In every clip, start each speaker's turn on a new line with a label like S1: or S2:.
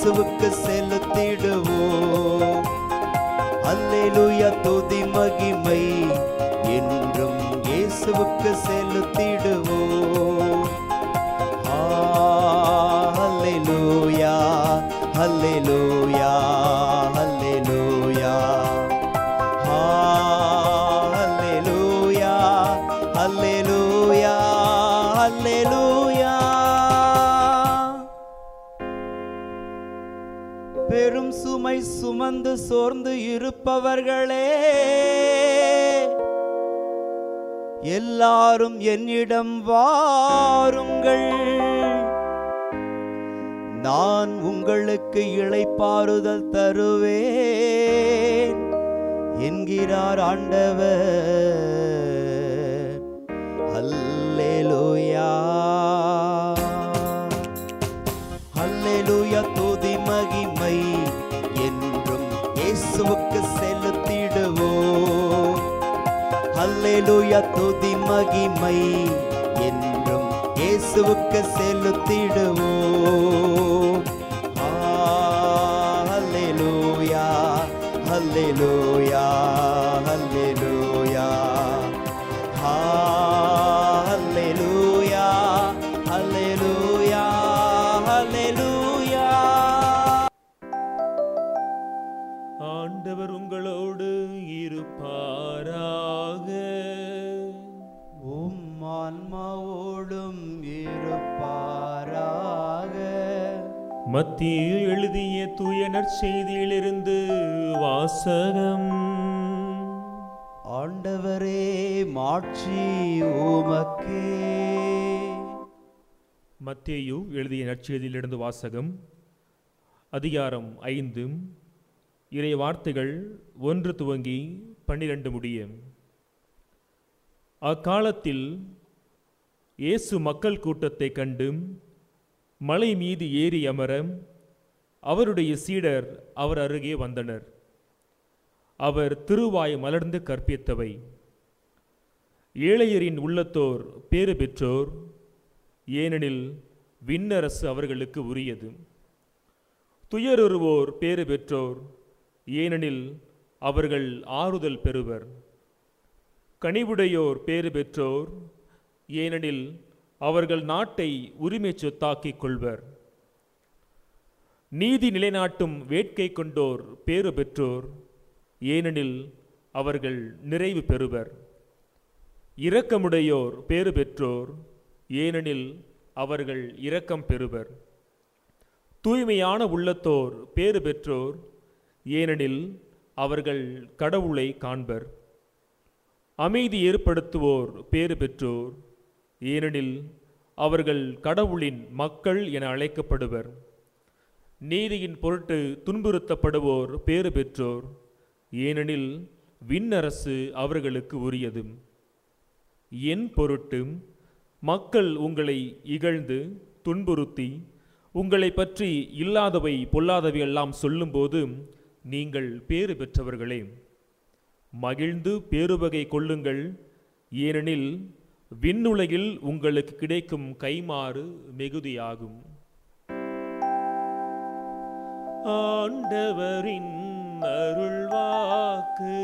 S1: இயேசுவுக்கு செலுத்திடுவோம் அல்லேலூயா துதி மகிமை என்றும் இயேசுவுக்கு செலுத்திடுவோம் ஆ, அல்லேலூயா அல்லேலூயா அல்லேலூயா ஆ, அல்லேலூயா அல்லேலூயா அல்லேலூயா பெரும் சுமை சுமந்து சோர்ந்து இருப்பவர்களே எல்லாரும் என்னிடம் வாருங்கள் நான் உங்களுக்கு இளைப்பாறுதல் தருவேன் என்கிறார் ஆண்டவர் அல்லேலூயா அல்லேலூயா துதி மகிமை என்றும் இயேசுவுக்கு செலுத்திடுவோம் அல்லேலூயா துதி மகிமை என்றும் இயேசுவுக்கு செலுத்திடுவோம் ஆ, அல்லேலூயா அல்லேலூயா அல்லேலூயா ஆ, அல்லேலூயா அல்லேலூயா அல்லேலூயா
S2: ஆண்டவர் உங்களோடு இருப்பாராக
S1: உம் ஆன்மாவோடும் இருப்பாராக
S2: மத்திய எழுதிய தூய நற்செய்தியிலிருந்து வாசகம்
S1: ஆண்டவரே மாட்சி உமக்கே
S2: மத்தேயு எழுதிய நற்செய்தியிலிருந்து வாசகம் அதிகாரம் ஐந்து இறை வார்த்தைகள் ஒன்று துவங்கி பன்னிரண்டு முடிய அக்காலத்தில் இயேசு மக்கள் கூட்டத்தை கண்டு மலை மீது ஏறி அமர அவருடைய சீடர் அவர் அருகே வந்தனர் அவர் திருவாய் மலர்ந்து கற்பித்தவை ஏழையரின் உள்ளத்தோர் பேறு பெற்றோர் ஏனெனில் விண்ணரசு அவர்களுக்கு உரியது துயருருவோர் பேறு பெற்றோர் ஏனெனில் அவர்கள் ஆறுதல் பெறுவர் கனிவுடையோர் பேறு பெற்றோர் ஏனெனில் அவர்கள் நாட்டை உரிமை சொத்தாக்கிக் கொள்வர் நீதி நிலைநாட்டும் வேட்கை கொண்டோர் பேறு பெற்றோர் ஏனெனில் அவர்கள் நிறைவு பெறுவர் இரக்கமுடையோர் பேறு பெற்றோர் ஏனெனில் அவர்கள் இரக்கம் பெறுவர் தூய்மையான உள்ளத்தோர் பேறு பெற்றோர் ஏனெனில் அவர்கள் கடவுளை காண்பர் அமைதி ஏற்படுத்துவோர் பேறு பெற்றோர் ஏனெனில் அவர்கள் கடவுளின் மக்கள் என அழைக்கப்படுவர் நீதியின் பொருட்டு துன்புறுத்தப்படுவோர் பேறு பெற்றோர் ஏனெனில் விண்ணரசு அவர்களுக்கு உரியது என் பொருட்டு மக்கள் உங்களை இகழ்ந்து துன்புறுத்தி உங்களை பற்றி இல்லாதவை பொல்லாதவை எல்லாம் சொல்லும்போது நீங்கள் பேறு பெற்றவர்களே மகிழ்ந்து பேருவகை கொள்ளுங்கள் ஏனெனில் விண்ணுலகில் உங்களுக்கு கிடைக்கும் கைமாறு மிகுதியாகும் ஆண்டவரின் அருள்வாக்கு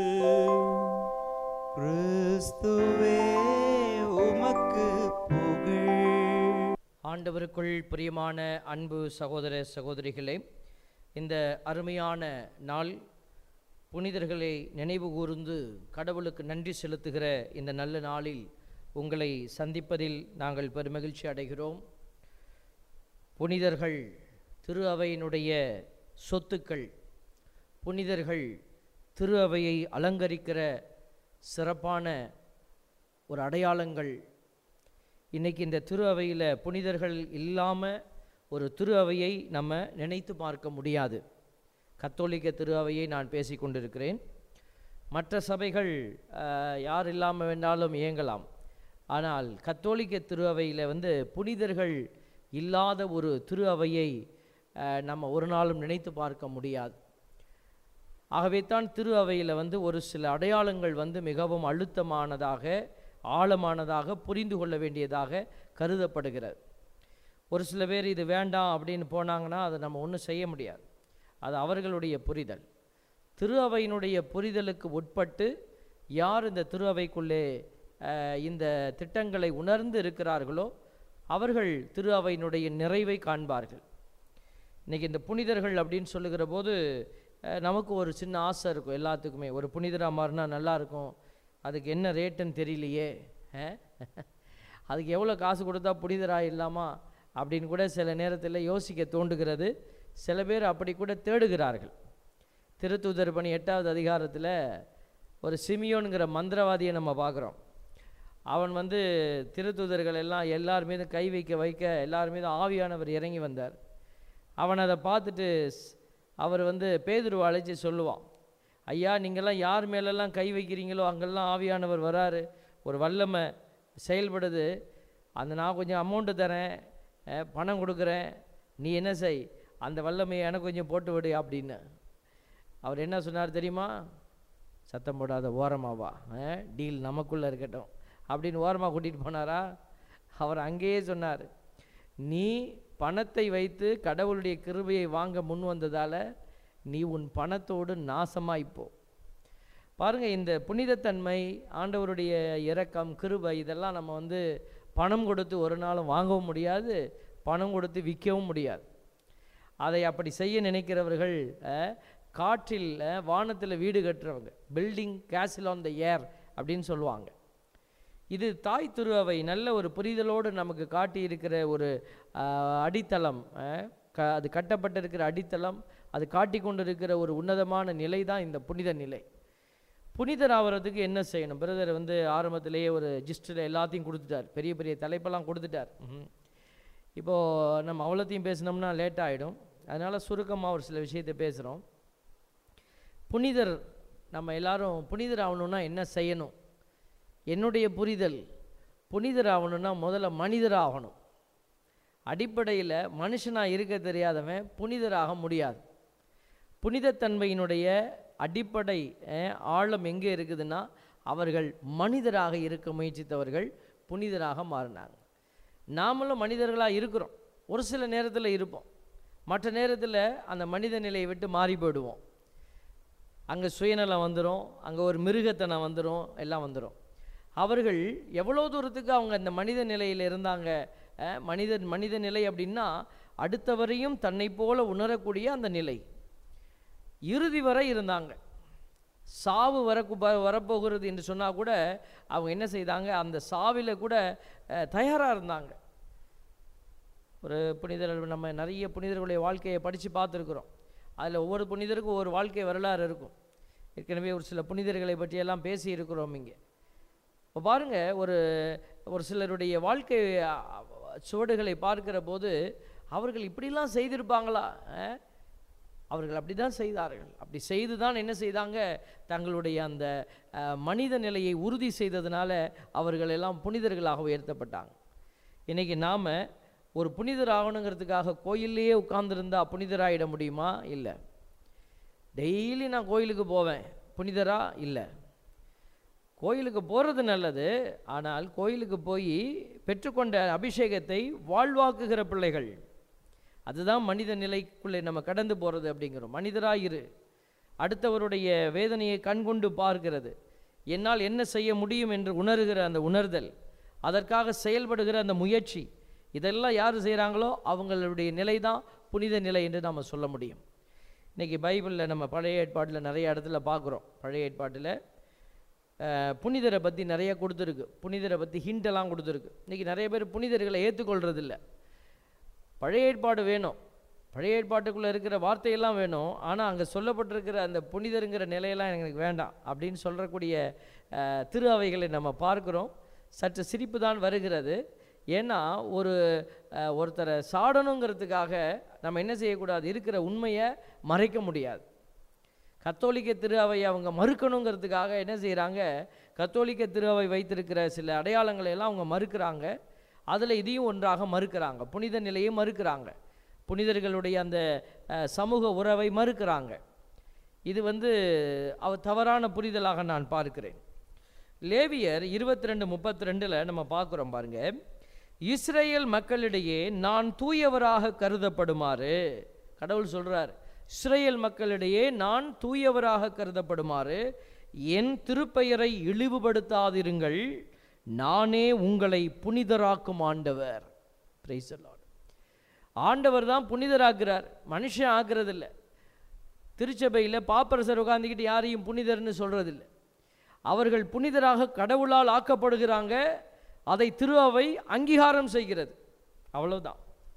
S1: கிறிஸ்துவே உமக்கு புகழ்
S3: ஆண்டவருக்குள் பிரியமான அன்பு சகோதர சகோதரிகளே இந்த அருமையான நாள் புனிதர்களை நினைவு கூர்ந்து கடவுளுக்கு நன்றி செலுத்துகிற இந்த நல்ல நாளில் உங்களை சந்திப்பதில் நாங்கள் பெருமகிழ்ச்சி அடைகிறோம் புனிதர்கள் திரு அவையினுடைய சொத்துக்கள் புனிதர்கள் திரு அவையை அலங்கரிக்கிற சிறப்பான ஒரு அடையாளங்கள் இன்னைக்கு இந்த திரு அவையில் புனிதர்கள் இல்லாமல் ஒரு திரு அவையை நம்ம நினைத்து பார்க்க முடியாது கத்தோலிக்க திரு அவையை நான் பேசி கொண்டிருக்கிறேன் மற்ற சபைகள் அஹ், யார் இல்லாமல் வேணாலும் இயங்கலாம் ஆனால் கத்தோலிக்க திரு அவையில் வந்து புனிதர்கள் இல்லாத ஒரு திரு அவையை அஹ், நம்ம ஒரு நாளும் நினைத்து பார்க்க முடியாது ஆகவே தான் திரு அவையில் வந்து ஒரு சில அடையாளங்கள் வந்து மிகவும் அழுத்தமானதாக ஆழமானதாக புரிந்து கொள்ள வேண்டியதாக கருதப்படுகிறது ஒரு சில பேர் இது வேண்டாம் அப்படின்னு போனாங்கன்னா அதை நம்ம ஒன்றும் செய்ய முடியாது அது அவர்களுடைய புரிதல் திரு அவையினுடைய புரிதலுக்கு உட்பட்டு யார் இந்த திரு அவைக்குள்ளே அஹ், இந்த திட்டங்களை உணர்ந்து இருக்கிறார்களோ அவர்கள் திரு அவையினுடைய நிறைவை காண்பார்கள் இன்றைக்கி இந்த புனிதர்கள் அப்படின்னு சொல்லுகிற போது அஹ், நமக்கு ஒரு சின்ன ஆசை இருக்கும் எல்லாத்துக்குமே ஒரு புனிதராக மாறினா நல்லா இருக்கும் அதுக்கு என்ன ரேட்டுன்னு தெரியலையே அஹ்? அதுக்கு எவ்வளோ காசு கொடுத்தா புனிதராக இல்லாமா அப்படின்னு கூட சில நேரத்தில் யோசிக்க தோண்டுகிறது சில பேர் அப்படி கூட தேடுகிறார்கள் திருத்தூதர் பணி எட்டாவது அதிகாரத்தில் ஒரு சிமியோனுங்கிற மந்திரவாதியை நம்ம பார்க்குறோம் அவன் வந்து திருத்தூதர்கள் எல்லாம் எல்லார் மீதும் கை வைக்க வைக்க எல்லார் மீதும் ஆவியானவர் இறங்கி வந்தார் அவன் அதை பார்த்துட்டு ஸ்- அவர் வந்து பேதுருவை அழைச்சி சொல்லுவான் ஐயா நீங்கள்லாம் யார் மேலெல்லாம் கை வைக்கிறீங்களோ அங்கெல்லாம் ஆவியானவர் வராரு ஒரு வல்லமை செயல்படுது அந்த நான் கொஞ்சம் அமௌண்ட்டு தரேன் அஹ், பணம் கொடுக்குறேன் நீ என்ன செய் அந்த வல்லமையை எனக்கு கொஞ்சம் போட்டு விடு அப்படின்னு அவர் என்ன சொன்னார் தெரியுமா சத்தம் போடாத ஓரமாவா டீல் நமக்குள்ளே இருக்கட்டும் அப்படின்னு ஓரமாக கூட்டிகிட்டு போனாரா அவர் அங்கேயே சொன்னார் நீ பணத்தை வைத்து கடவுளுடைய கிருபையை வாங்க முன் வந்ததால் நீ உன் பணத்தோடு நாசமாய்ப்போ பாருங்க இந்த புனிதத்தன்மை ஆண்டவருடைய இரக்கம் கிருபை இதெல்லாம் நம்ம வந்து பணம் கொடுத்து ஒரு நாளும் வாங்கவும் முடியாது பணம் கொடுத்து விற்கவும் முடியாது அதை அப்படி செய்ய நினைக்கிறவர்கள் அஹ், காற்றில் அஹ், வானத்தில் வீடு கட்டுறவங்க பில்டிங் கேசில் ஆன் த ஏர் அப்படின்னு சொல்லுவாங்க இது தாய் திருஅவை நல்ல ஒரு புரிதலோடு நமக்கு காட்டியிருக்கிற ஒரு ஆஹ், அடித்தளம் ஆஹ், க அது கட்டப்பட்டிருக்கிற அடித்தளம் அது காட்டி கொண்டிருக்கிற ஒரு உன்னதமான நிலை தான் இந்த புனித நிலை புனிதர் ஆவறதுக்கு என்ன செய்யணும் பிரதர் வந்து ஆரம்பத்திலேயே ஒரு ஜிஸ்டில் எல்லாத்தையும் கொடுத்துட்டார் பெரிய பெரிய தலைப்பெல்லாம் கொடுத்துட்டார் ம்ஹும். இப்போது நம்ம அவ்வளோத்தையும் பேசினோம்னா லேட் ஆகிடும் அதனால் சுருக்கமாக ஒரு சில விஷயத்தை பேசுகிறோம் புனிதர் நம்ம எல்லாரும் புனிதர் ஆகணும்னா என்ன செய்யணும் என்னுடைய புரிதல் புனிதர் ஆகணும்னா முதல்ல மனிதர் ஆகணும் அடிப்படையில் மனுஷனாக இருக்க தெரியாதவன் புனிதராக முடியாது புனிதத்தன்மையினுடைய அடிப்படை அஹ், ஆழம் எங்கே இருக்குதுன்னா அவர்கள் மனிதராக இருக்க முயற்சித்தவர்கள் புனிதராக மாறினாங்க நாமளும் மனிதர்களாக இருக்கிறோம் ஒரு சில நேரத்தில் இருப்போம் மற்ற நேரத்தில் அந்த மனித நிலையை விட்டு மாறி போயிடுவோம் அங்கே சுயநலம் வந்துடும் அங்கே ஒரு மிருகத்தனம் வந்துடும் எல்லாம் வந்துடும் அவர்கள் எவ்வளோ தூரத்துக்கு அவங்க அந்த மனித நிலையில் இருந்தாங்க அஹ், மனித மனித நிலை அப்படின்னா அடுத்தவரையும் தன்னை போல உணரக்கூடிய அந்த நிலை இறுதி வரை இருந்தாங்க சாவு வர வரப்போகிறது என்று சொன்னால் கூட அவங்க என்ன செய்தாங்க அந்த சாவில் கூட தயாராக இருந்தாங்க ஒரு புனிதர்கள் நம்ம நிறைய புனிதர்களுடைய வாழ்க்கையை படித்து பார்த்துருக்குறோம் அதில் ஒவ்வொரு புனிதருக்கும் ஒவ்வொரு வாழ்க்கை வரலாறு இருக்கும் ஏற்கனவே ஒரு சில புனிதர்களை பற்றியெல்லாம் பேசி இருக்கிறோம் இங்கே இப்போ பாருங்கள் ஒரு ஒரு சிலருடைய வாழ்க்கை அ, சுவடுகளை பார்க்கிற போது அவர்கள் இப்படிலாம் செய்திருப்பாங்களா அஹ்? அவர்கள் அப்படி தான் செய்தார்கள் அப்படி செய்து தான் என்ன செய்தாங்க தங்களுடைய அந்த அஹ், மனித நிலையை உறுதி செய்ததுனால அவர்கள் எல்லாம் புனிதர்களாக உயர்த்தப்பட்டாங்க இன்றைக்கி நாம் ஒரு புனிதர் ஆகணுங்கிறதுக்காக கோயில்லையே உட்கார்ந்திருந்தா புனிதராகிட முடியுமா இல்லை டெய்லி நான் கோயிலுக்கு போவேன் புனிதரா இல்லை கோயிலுக்கு போகிறது நல்லது ஆனால் கோயிலுக்கு போய் பெற்றுக்கொண்ட அபிஷேகத்தை வாழ்வாக்குகிற பிள்ளைகள் அதுதான் மனித நிலைக்குள்ளே நம்ம கடந்து போகிறது அப்படிங்கிறோம் மனிதராக இரு அடுத்தவருடைய வேதனையை கண்கொண்டு பார்க்கிறது என்னால் என்ன செய்ய முடியும் என்று உணர்கிற அந்த உணர்தல் அதற்காக செயல்படுகிற அந்த முயற்சி இதெல்லாம் யார் செய்கிறாங்களோ அவங்களுடைய நிலை தான் புனித நிலை என்று நாம் சொல்ல முடியும் இன்றைக்கி பைபிளில் நம்ம பழைய ஏற்பாட்டில் நிறைய இடத்துல பார்க்குறோம் பழைய ஏற்பாட்டில் அஹ், புனிதரை பற்றி நிறைய கொடுத்துருக்கு புனிதரை பற்றி ஹிண்டெல்லாம் கொடுத்துருக்கு இன்றைக்கி நிறைய பேர் புனிதர்களை ஏற்றுக்கொள்றதில்ல பழைய ஏற்பாடு வேணும் பழைய ஏற்பாட்டுக்குள்ளே இருக்கிற வார்த்தையெல்லாம் வேணும் ஆனால் அங்கே சொல்லப்பட்டிருக்கிற அந்த புனிதருங்கிற நிலையெல்லாம் எனக்கு வேண்டாம் அப்படின்னு சொல்லக்கூடிய அஹ், திரு அவைகளை நம்ம பார்க்குறோம் சற்று சிரிப்பு தான் வருகிறது ஏன்னா ஒரு அஹ், ஒருத்தரை சாடணுங்கிறதுக்காக நம்ம என்ன செய்யக்கூடாது இருக்கிற உண்மையை மறைக்க முடியாது கத்தோலிக்க திரு அவை அவங்க மறுக்கணுங்கிறதுக்காக என்ன செய்கிறாங்க கத்தோலிக்க திரு அவை வைத்திருக்கிற சில அடையாளங்களை எல்லாம் அவங்க மறுக்கிறாங்க அதில் இதையும் ஒன்றாக மறுக்கிறாங்க புனித நிலையை மறுக்கிறாங்க புனிதர்களுடைய அந்த அஹ், சமூக உறவை மறுக்கிறாங்க இது வந்து அவ தவறான புரிதலாக நான் பார்க்கிறேன் லேவியர் இருபத்தி ரெண்டு முப்பத்தி ரெண்டில் நம்ம பார்க்குறோம் பாருங்க இஸ்ரேல் மக்களிடையே நான் தூயவராக கருதப்படுமாறு கடவுள் சொல்றார் இஸ்ரேல் மக்களிடையே நான் தூயவராக கருதப்படுமாறு என் திருப்பெயரை இழிவுபடுத்தாதிருங்கள் நானே உங்களை புனிதராக்கும் ஆண்டவர் Praise the Lord. ஆண்டவர் தான் புனிதராக்குறார் மனுஷன் ஆக்குறதில்ல திருச்சபையில் பாப்பரசர் உட்காந்துக்கிட்டு யாரையும் புனிதர்னு சொல்கிறதில்ல அவர்கள் புனிதராக கடவுளால் ஆக்கப்படுகிறாங்க அதை திரு அவை அங்கீகாரம் செய்கிறது அவ்வளவுதான்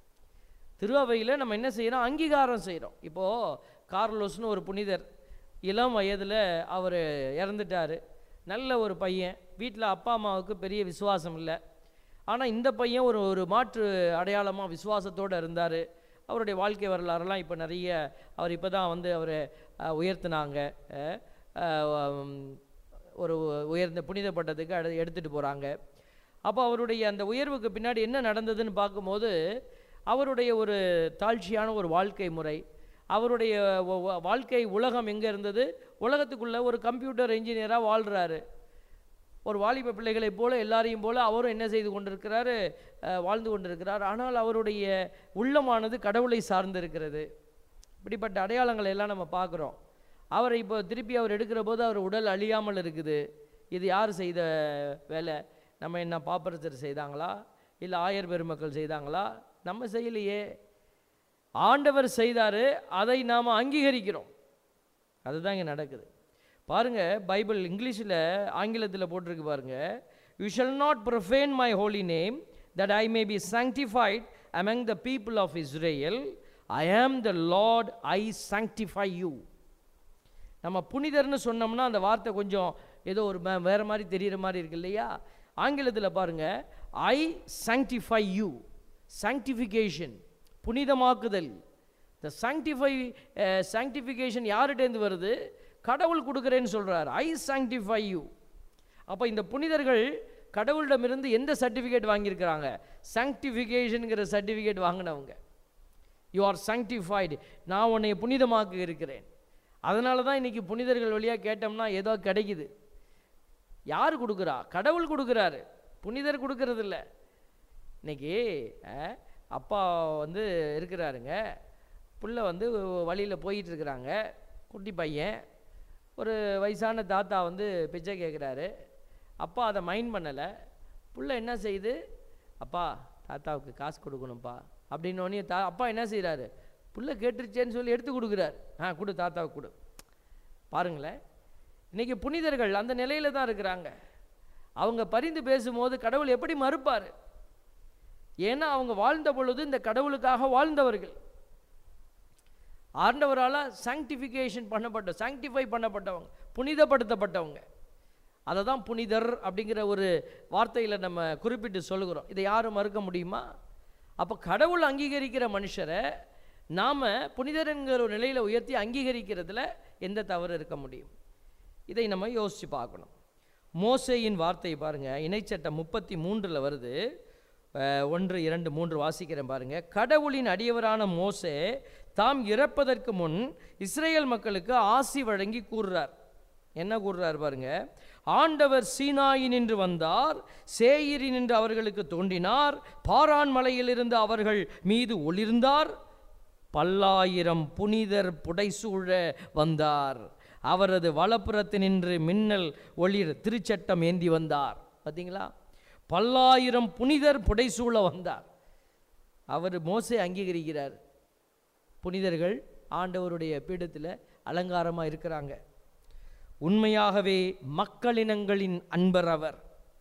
S3: திரு அவையில் நம்ம என்ன செய்கிறோம் அங்கீகாரம் செய்கிறோம் இப்போது கார்லோஸ்னு ஒரு புனிதர் இளம் வயதில் அவர் இறந்துட்டார் நல்ல ஒரு பையன் வீட்டில் அப்பா அம்மாவுக்கு பெரிய விசுவாசம் இல்லை ஆனால் இந்த பையன் ஒரு ஒரு மாற்று அடையாளமாக விசுவாசத்தோடு இருந்தார் அவருடைய வாழ்க்கை வரலாறுலாம் இப்போ நிறைய அவர் இப்போ தான் வந்து அவர் உயர்த்தினாங்க அஹ், அஹ், உம், ஒரு உயர்ந்த புனித பட்டத்துக்கு அடு எடுத்துகிட்டு போகிறாங்க அப்போ அவருடைய அந்த உயர்வுக்கு பின்னாடி என்ன நடந்ததுன்னு பார்க்கும்போது அவருடைய ஒரு தாழ்ச்சியான ஒரு வாழ்க்கை முறை அவருடைய வ- வ- வாழ்க்கை உலகம் எங்கே இருந்தது உலகத்துக்குள்ள ஒரு கம்ப்யூட்டர் இன்ஜினியராக வாழ்கிறாரு ஒரு வாலிப பிள்ளைகளைப் போல எல்லாரையும் போல அவரும் என்ன செய்து கொண்டிருக்கிறாரு அஹ், வாழ்ந்து கொண்டிருக்கிறார் ஆனால் அவருடைய உள்ளமானது கடவுளை சார்ந்திருக்கிறது இப்படிப்பட்ட அடையாளங்களை எல்லாம் நம்ம பார்க்குறோம் அவரை இப்போ திருப்பி அவர் எடுக்கிற போது அவர் உடல் அழியாமல் இருக்குது இது யார் செய்த வேலை நம்ம என்ன பாப்பரசர் செய்தாங்களா இல்லை ஆயர் பெருமக்கள் செய்தாங்களா நம்ம செய்யலையே ஆண்டவர் செய்தாரு அதை நாம் அங்கீகரிக்கிறோம் அதுதான் இங்கே நடக்குது பாருங்க பைபிள் இங்கிலீஷில் ஆங்கிலத்தில் போட்டிருக்கு பாருங்க you shall not profane my holy name that I may be sanctified among the people of Israel I am the Lord I sanctify you நம்ம புனிதர்னு சொன்னோம்னா அந்த வார்த்தை கொஞ்சம் ஏதோ ஒரு மே- வேற மாதிரி தெரியிற மாதிரி இருக்கு இல்லையா ஆங்கிலத்தில் பாருங்க ஐ sanctify யூ sanctification புனிதமாக்குதல் இந்த sanctify சாங்டிஃபிகேஷன் யார்கிட்டேருந்து வருது கடவுள் கொடுக்குறேன்னு சொல்றார் ஐ sanctify யூ அப்போ இந்த புனிதர்கள் கடவுளிடமிருந்து எந்த சர்டிஃபிகேட் வாங்கியிருக்கிறாங்க சாங்டிஃபிகேஷனுங்கிற சர்டிஃபிகேட் வாங்கினவங்க யூ ஆர் sanctified நான் உன்னை புனிதமாக்க இருக்கிறேன் அதனால தான் இன்னைக்கு புனிதர்கள் வழியாக கேட்டோம்னா ஏதோ கிடைக்குது யார் கொடுக்குறா கடவுள் கொடுக்குறாரு புனிதர் கொடுக்கறது இல்ல இன்னைக்கு அஹ், அப்பா வந்து இருக்கிறாருங்க புள்ள வந்து வழியில் போயிட்டு இருக்கிறாங்க குட்டி பையன் ஒரு வயசான தாத்தா வந்து பிச்சை கேட்குறாரு அப்பா அதை மைண்ட் பண்ணலை புள்ள என்ன செய்யுது அப்பா தாத்தாவுக்கு காசு கொடுக்கணும்ப்பா அப்படின்னோடனே தா அப்பா என்ன செய்கிறாரு புள்ள கேட்டுருச்சேன்னு சொல்லி எடுத்து கொடுக்குறாரு ஆ கொடு தாத்தாவுக்கு கொடு பாருங்களேன் இன்னைக்கு புனிதர்கள் அந்த நிலையில தான் இருக்கிறாங்க அவங்க பரிந்து பேசும்போது கடவுள் எப்படி மறுப்பார் ஏன்னா அவங்க வாழ்ந்த பொழுது இந்த கடவுளுக்காக வாழ்ந்தவர்கள் ஆண்டவரால் சாங்டிஃபிகேஷன் பண்ணப்பட்ட சாங்டிஃபை பண்ணப்பட்டவங்க புனிதப்படுத்தப்பட்டவங்க அதை தான் புனிதர் அப்படிங்கிற ஒரு வார்த்தையில் நம்ம குறிப்பிட்டு சொல்லுகிறோம் இதை யாரும் மறுக்க முடியுமா அப்போ கடவுள் அங்கீகரிக்கிற மனுஷரை நாம் புனிதர் என்கிற ஒரு நிலையில் உயர்த்தி அங்கீகரிக்கிறதுல எந்த தவறு இருக்க முடியும் இதை நம்ம யோசித்து பார்க்கணும் மோசேயின் வார்த்தை பாருங்க இணைச்சட்டம் முப்பத்தி மூன்றில் வருது அஹ், ஒன்று இரண்டு மூன்று வாசிக்கிறேன் பாருங்க கடவுளின் அடியவரான மோசே தாம் இறப்பதற்கு முன் இஸ்ரேல் மக்களுக்கு ஆசி வழங்கி கூறுறார் என்ன கூறுறார் பாருங்க ஆண்டவர் சீனாயி நின்று வந்தார் சேயிரி நின்று அவர்களுக்கு தோன்றினார் பாரான் மலையிலிருந்து அவர்கள் மீது ஒளிர்ந்தார் பல்லாயிரம் புனிதர் புடைசூழ வந்தார் அவரது வலப்புறத்தினின்று மின்னல் ஒளிர் திருச்சட்டம் ஏந்தி வந்தார் பார்த்தீங்களா பல்லாயிரம் புனிதர் புடைசூழ வந்தார் அவர் மோசே அங்கீகரிக்கிறார் புனிதர்கள் ஆண்டவருடைய பீடத்தில் அலங்காரமாக இருக்கிறாங்க உண்மையாகவே மக்களினங்களின் அன்பர் அவர்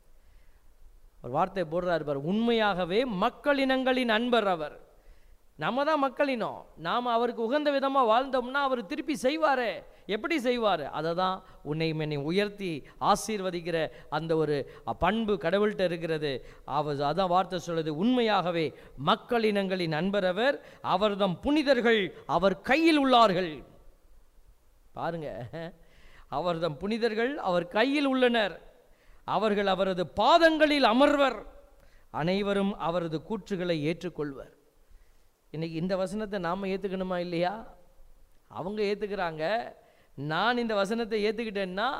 S3: ஒரு வார்த்தை போடுறாரு பாரு உண்மையாகவே மக்களினங்களின் அன்பர் அவர் நம்ம தான் மக்களினம் நாம் அவருக்கு உகந்த விதமாக வாழ்ந்தோம்னா அவர் திருப்பி செய்வாரே எப்படி செய்வார் அதை தான் உன்னை என்னை உயர்த்தி ஆசீர்வதிக்கிற அந்த ஒரு பண்பு கடவுள்கிட்ட இருக்கிறது அவர் அதான் வார்த்தை சொல்லுது உண்மையாகவே மக்களினங்களின் அன்பர் அவர் அவர்தம் புனிதர்கள் அவர் கையில் உள்ளார்கள் பாருங்க அவர்தம் புனிதர்கள் அவர் கையில் உள்ளனர் அவர்கள் அவரது பாதங்களில் அமர்வர் அனைவரும் அவரது கூற்றுகளை ஏற்றுக்கொள்வர் இன்னைக்கு இந்த வசனத்தை நாம் ஏற்றுக்கணுமா இல்லையா அவங்க ஏற்றுக்கிறாங்க நான் இந்த வசனத்தை ஏற்றுக்கிட்டேன்னா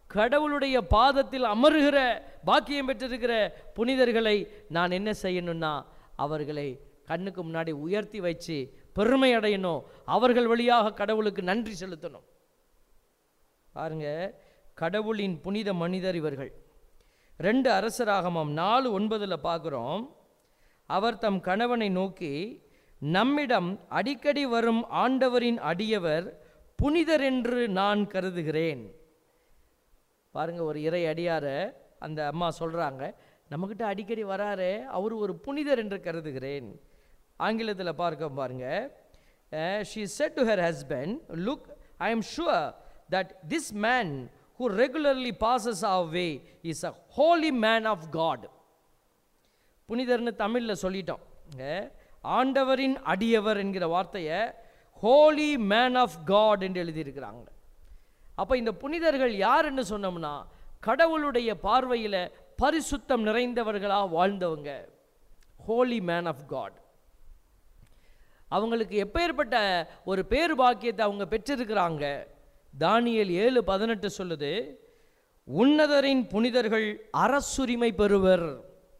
S3: கடவுளுடைய பாதத்தில் அமருகிற பாக்கியம் பெற்றிருக்கிற புனிதர்களை நான் என்ன செய்யணும்னா அவர்களை கண்ணுக்கு முன்னாடி உயர்த்தி வச்சு பெருமை அடையணும் அவர்கள் வழியாக கடவுளுக்கு நன்றி செலுத்தணும் பாருங்க கடவுளின் புனித மனிதர் இவர்கள் ரெண்டு அரசராகமம் நாலு ஒன்பதில் பார்க்குறோம் அவர் தம் கணவனை நோக்கி நம்மிடம் அடிக்கடி வரும் ஆண்டவரின் அடியவர் புனிதர் என்று நான் கருதுகிறேன் பாருங்க ஒரு இறை அடியார அந்த அம்மா சொல்கிறாங்க நம்மக்கிட்ட அடிக்கடி வராரே அவர் ஒரு புனிதர் என்று கருதுகிறேன் ஆங்கிலத்தில் பார்க்க பாருங்க she said to her husband look I am sure that this man who regularly passes our way is a holy man of God புனிதர்னு தமிழில் சொல்லிட்டோம் இங்க ஆண்டவரின் அடியவர் என்கிற வார்த்தையை ஹோலி மேன் ஆஃப் காட் என்று எழுதியிருக்கிறாங்க அப்போ இந்த புனிதர்கள் யாருன்னு சொன்னோம்னா கடவுளுடைய பார்வையில் பரிசுத்தம் நிறைந்தவர்களாக வாழ்ந்தவங்க ஹோலி மேன் ஆஃப் காட் அவங்களுக்கு எப்பேற்பட்ட ஒரு பேரு பாக்கியத்தை அவங்க பெற்றிருக்கிறாங்க தானியேல் ஏழு பதினெட்டு சொல்லுது உன்னதரின் புனிதர்கள் அரசுரிமை பெறுவர்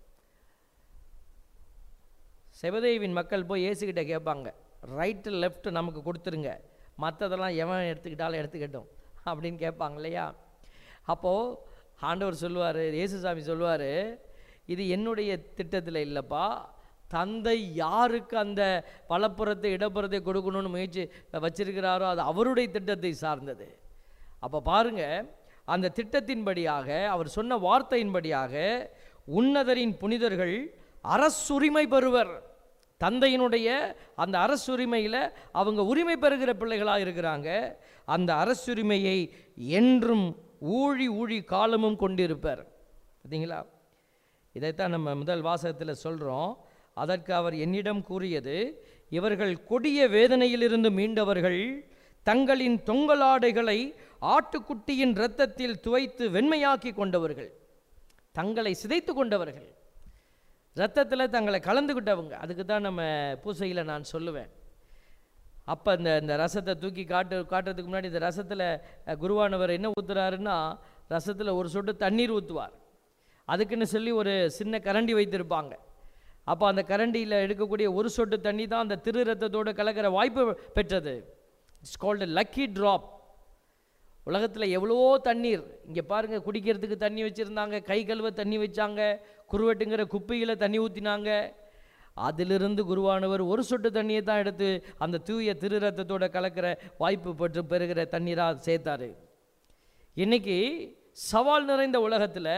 S3: செவதேவின் மக்கள் போய் இயேசுகிட்ட கேட்பாங்க ரைட்டு லெஃப்ட் நமக்கு கொடுத்துருங்க மற்றதெல்லாம் எவன் எடுத்துக்கிட்டாலும் எடுத்துக்கட்டும் அப்படின்னு கேட்பாங்க இல்லையா அப்போது ஆண்டவர் சொல்லுவார் இயேசுசாமி சொல்லுவார் இது என்னுடைய திட்டத்தில் இல்லைப்பா தந்தை யாருக்கு அந்த வலப்புறத்தை இடப்புறத்தை கொடுக்கணும்னு முயற்சி வச்சிருக்கிறாரோ அது அவருடைய திட்டத்தை சார்ந்தது அப்போ பாருங்க அந்த திட்டத்தின்படியாக அவர் சொன்ன வார்த்தையின்படியாக உன்னதரின் புனிதர்கள் அரசுரிமை பெறுவர் தந்தையினுடைய அந்த அரசுரிமையில் அவங்க உரிமை பெறுகிற பிள்ளைகளாக இருக்கிறாங்க அந்த அரசுரிமையை என்றும் ஊழி ஊழி காலமும் கொண்டிருப்பர் பார்த்தீங்களா இதைத்தான் நம்ம முதல் வாசகத்தில் சொல்கிறோம் அதற்கு அவர் என்னிடம் கூறியது இவர்கள் கொடிய வேதனையிலிருந்து மீண்டவர்கள் தங்களின் தொங்கலாடைகளை ஆட்டுக்குட்டியின் இரத்தத்தில் துவைத்து வெண்மையாக்கி கொண்டவர்கள் தங்களை சிதைத்து கொண்டவர்கள் ரத்தத்தில் தங்களை கலந்துக்கிட்டவங்க அதுக்கு தான் நம்ம பூசையில் நான் சொல்லுவேன் அப்போ இந்த இந்த ரசத்தை தூக்கி காட்டு காட்டுறதுக்கு முன்னாடி இந்த ரசத்தில் குருவானவர் என்ன ஊற்றுறாருன்னா ரசத்தில் ஒரு சொட்டு தண்ணீர் ஊற்றுவார் அதுக்குன்னு சொல்லி ஒரு சின்ன கரண்டி வைத்திருப்பாங்க அப்போ அந்த கரண்டியில் எடுக்கக்கூடிய ஒரு சொட்டு தண்ணி தான் அந்த திரு ரத்தத்தோடு கலக்கிற வாய்ப்பு பெற்றது இட்ஸ் கால்டு லக்கி ட்ராப் உலகத்தில் எவ்வளவோ தண்ணீர் இங்கே பாருங்கள் குடிக்கிறதுக்கு தண்ணி வச்சுருந்தாங்க கை கழுவ தண்ணி வச்சாங்க குருவட்டுங்கிற குப்பையில் தண்ணி ஊற்றினாங்க அதிலிருந்து குருவானவர் ஒரு சொட்டு தண்ணியை தான் எடுத்து அந்த தூய திரு ரத்தத்தோட கலக்கிற வாய்ப்பு பெற்று பெறுகிற தண்ணீராக சேர்த்தாரு இன்னைக்கு சவால் நிறைந்த உலகத்தில்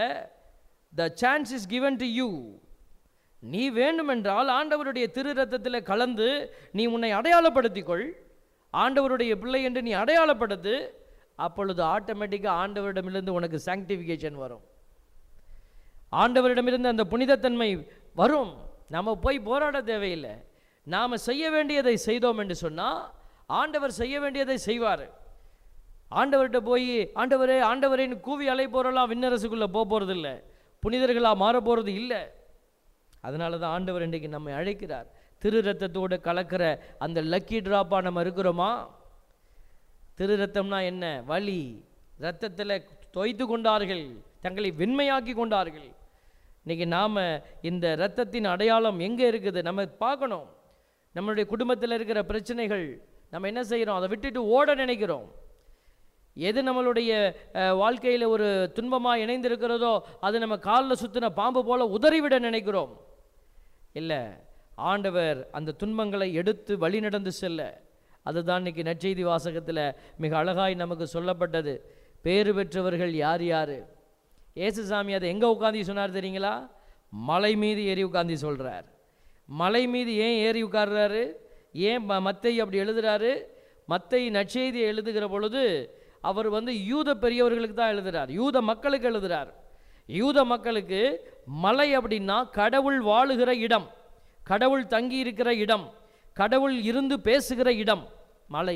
S3: the chance is given to you நீ வேண்டுமென்றால் ஆண்டவருடைய திரு ரத்தத்தில் கலந்து நீ உன்னை அடையாளப்படுத்திக்கொள் ஆண்டவருடைய பிள்ளை என்று நீ அடையாளப்படுத்து அப்பொழுது ஆட்டோமேட்டிக்காக ஆண்டவரிடமிருந்து உனக்கு சாங்டிஃபிகேஷன் வரும் ஆண்டவரிடமிருந்து அந்த புனிதத்தன்மை வரும் நம்ம போய் போராட தேவையில்லை நாம் செய்ய வேண்டியதை செய்தோம் என்று சொன்னால் ஆண்டவர் செய்ய வேண்டியதை செய்வார் ஆண்டவர்கிட்ட போய் ஆண்டவரே ஆண்டவரேன்னு கூவி அலை போகிறலாம் விண்ணரசுக்குள்ளே போக போகிறது இல்லை புனிதர்களாக மாற போகிறது இல்லை அதனால தான் ஆண்டவர் இன்றைக்கு நம்மை அழைக்கிறார் திரு ரத்தத்தோடு கலக்கிற அந்த லக்கி ட்ராப்பாக நம்ம இருக்கிறோமா திரு ரத்தம்னா என்ன வலி ரத்தத்தில் தோய்த்து கொண்டார்கள் தங்களை வெண்மையாக்கி கொண்டார்கள் இன்னைக்கு நாம் இந்த இரத்தத்தின் அடையாளம் எங்கே இருக்குது நம்ம பார்க்கணும் நம்மளுடைய குடும்பத்தில் இருக்கிற பிரச்சனைகள் நம்ம என்ன செய்கிறோம் அதை விட்டுட்டு ஓட நினைக்கிறோம் எது நம்மளுடைய வாழ்க்கையில் ஒரு துன்பமாக இணைந்திருக்கிறதோ அது நம்ம காலில் சுற்றின பாம்பு போல உதறிவிட நினைக்கிறோம் இல்லை ஆண்டவர் அந்த துன்பங்களை எடுத்து வழி நடந்து செல்ல அதுதான் இன்னைக்கு நற்செய்தி வாசகத்தில் மிக அழகாய் நமக்கு சொல்லப்பட்டது பேறு பெற்றவர்கள் யார் யார் ஏசுசாமி அதை எங்கே உட்காந்து சொன்னார் தெரியுங்களா மலை மீது ஏறி உட்காந்து சொல்கிறார் மலை மீது ஏன் ஏறி உட்கார்றாரு ஏன் ம மத்தை அப்படி எழுதுறாரு மத்தை நற்செய்தியை எழுதுகிற பொழுது அவர் வந்து யூத பெரியவர்களுக்கு தான் எழுதுறார் யூத மக்களுக்கு எழுதுறார் யூத மக்களுக்கு மலை அப்படின்னா கடவுள் வாழுகிற இடம் கடவுள் தங்கி இருக்கிற இடம் கடவுள் இருந்து பேசுகிற இடம் மலை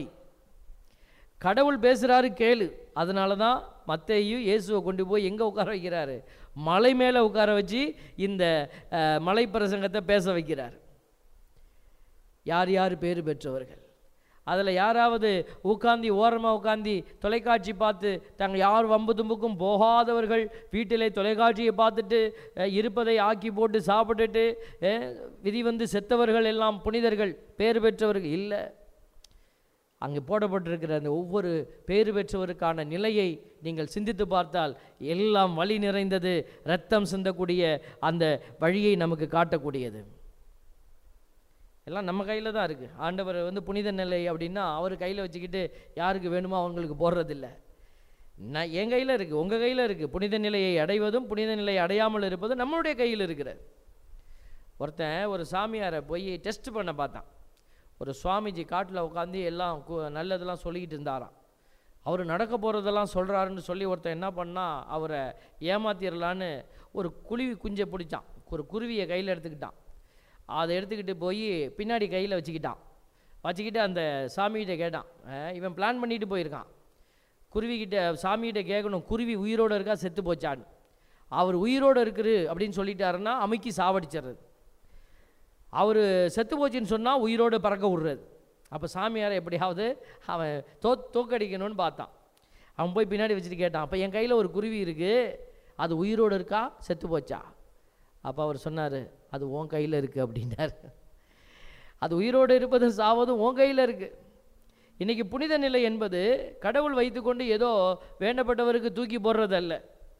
S3: கடவுள் பேசுகிறாரு கேளு அதனால தான் மத்தையும் இயேசுவை கொண்டு போய் எங்கே உட்கார வைக்கிறாரு மலை மேலே உட்கார வச்சு இந்த அஹ், மலை பிரசங்கத்தை பேச வைக்கிறார் யார் யார் பேறு பெற்றவர்கள் அதில் யாராவது உட்காந்தி ஓரமாக உட்காந்தி தொலைக்காட்சி பார்த்து தாங்கள் யார் வம்பு தும்புக்கும் போகாதவர்கள் வீட்டிலே தொலைக்காட்சியை பார்த்துட்டு அஹ், இருப்பதை ஆக்கி போட்டு சாப்பிட்டுட்டு அஹ், விதி வந்து செத்தவர்கள் எல்லாம் புனிதர்கள் பேர் பெற்றவர்கள் இல்லை அங்கே போடப்பட்டிருக்கிற அந்த ஒவ்வொரு பேறு பெற்றவருக்கான நிலையை நீங்கள் சிந்தித்து பார்த்தால் எல்லாம் வழி நிறைந்தது ரத்தம் சிந்தக்கூடிய அந்த வழியை நமக்கு காட்டக்கூடியது எல்லாம் நம்ம கையில் தான் இருக்குது ஆண்டவர் வந்து புனித நிலை அப்படின்னா அவர் கையில் வச்சுக்கிட்டு யாருக்கு வேணுமோ அவங்களுக்கு போடுறதில்ல நான் என் கையில் இருக்குது உங்கள் கையில் இருக்குது புனித நிலையை அடைவதும் புனித நிலையை அடையாமல் இருப்பதும் நம்மளுடைய கையில் இருக்கிறது ஒருத்தன் ஒரு சாமியாரை போய் டெஸ்ட் பண்ண பார்த்தான் ஒரு சுவாமிஜி காட்டில் உட்காந்து எல்லாம் கு- நல்லதெல்லாம் சொல்லிக்கிட்டு இருந்தாராம் அவர் நடக்க போகிறதெல்லாம் சொல்கிறாருன்னு சொல்லி ஒருத்தன் என்ன பண்ணா அவரை ஏமாத்திரலான்னு ஒரு குருவி குஞ்சை பிடிச்சான் ஒரு குருவியை கையில் எடுத்துக்கிட்டான் அதை எடுத்துக்கிட்டு போய் பின்னாடி கையில் வச்சுக்கிட்டான் வச்சுக்கிட்டு அந்த சாமிகிட்ட கேட்டான் அஹ் இவன் பிளான் பண்ணிட்டு போயிருக்கான் குருவிக்கிட்ட சாமிகிட்ட கேட்கணும் குருவி உயிரோடு இருக்கா செத்து போச்சான்னு அவர் உயிரோடு இருக்குது அப்படின்னு சொல்லிட்டாருன்னா அமுக்கி சாவடிச்சிடுறது அவர் செத்து போச்சுன்னு சொன்னால் உயிரோடு பறக்க விடுறது அப்போ சாமியாரை எப்படியாவது அவன் தோ தோக்கடிக்கணும்னு பார்த்தான் அவன் போய் பின்னாடி வச்சுட்டு கேட்டான் அப்போ என் கையில் ஒரு குருவி இருக்குது அது உயிரோடு இருக்கா செத்து போச்சா அப்போ அவர் சொன்னார் அது உன் கையில் இருக்குது அப்படின்னார் அது உயிரோடு இருப்பது சாவதும் உன் கையில் இருக்குது இன்றைக்கி புனித நிலை என்பது கடவுள் வைத்துக்கொண்டு ஏதோ வேண்டப்பட்டவருக்கு தூக்கி போடுறதல்ல